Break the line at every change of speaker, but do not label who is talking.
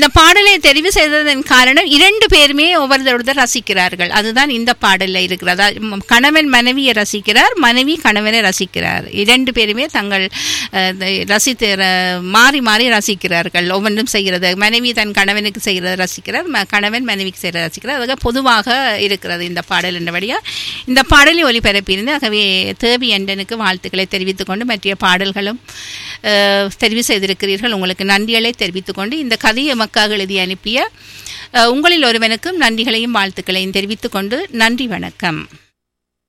பாடலை தெரிவு செய்ததன் காரணம் இரண்டு பேருமே ஒவ்வொருத்தர் ரசிக்கிறார்கள் அதுதான் இந்த பாடல்ல இருக்கிறது அதாவது ம், கணவன் மனைவியை ரசிக்கிறார் மனைவி கணவனை ரசிக்கிறார் இரண்டு பேருமே தங்கள் அஹ், த- ரசித்து ர- மாறி மாறி ரசிக்கிறார்கள் ஒவ்வொன்றும் செய்கிறது மனைவி தன் கணவனுக்கு செய்கிறத ரசிக்கிறார் ம- கணவன் மனைவிக்கு செய்கிறத ரசிக்கிறார் அதுக்கு பொதுவாக இருக்கிறது இந்த பாடல் என்றபடியா இந்த பாடலை ஒலிபரப்பியிருந்து ஆகவே தேவி அண்டனுக்கு வாழ்த்துக்களை தெரிவித்துக் கொண்டு மற்ற பாடல்களும் அஹ், தெரிவு செய்திருக்கிறீர்கள் உங்களுக்கு நன்றிகளை தெரிவித்துக் கொண்டு இந்த கதையை எமக்காக எழுதி அனுப்பிய அஹ், உங்களில் ஒருவனுக்கும் நன்றிகளையும் வாழ்த்துக்களையும் தெரிவித்துக் கொண்டு நன்றி வணக்கம்